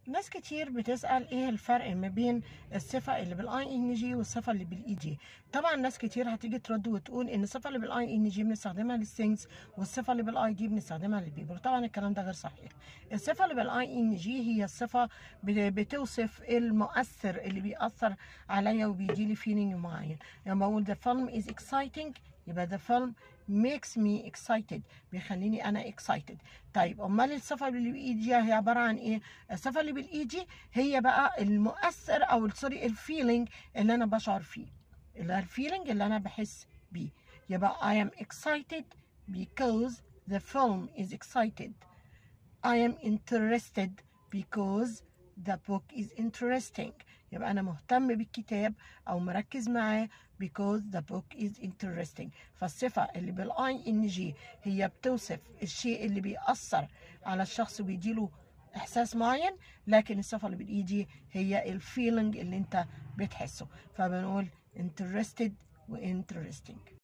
ناس كتير بتسأل ايه الفرق ما بين الصفة اللي بالاي ان جي والصفة اللي بالاي جي طبعا ناس كتير هتيجي ترد وتقول ان الصفة اللي بالاي ان جي بنستخدمها للثينجز والصفة اللي بالاي دي بنستخدمها للبيبل طبعا الكلام ده غير صحيح الصفة اللي بالاي ان جي هي الصفة بت- بتوصف المؤثر اللي بيأثر عليا وبيديلي فيلينج معين لما اقول the film is exciting يبقى the film makes me excited بيخليني انا excited طيب امال الصفه اللي بالايجي هي عباره عن ايه الصفه اللي بالايجي هي بقى المؤثر او سوري الفيلينج اللي انا بشعر فيه اللي الفيلينج اللي انا بحس بيه يبقى I am excited because the film is excited I am interested because the book is interesting يبقى أنا مهتم بالكتاب أو مركز معاه because the book is interesting فالصفة اللي بالاي ان جي هي بتوصف الشيء اللي بيأثر على الشخص وبيديله إحساس معين لكن الصفة اللي بالاي جي هي الفيلينج اللي أنت بتحسه فبنقول interested و interesting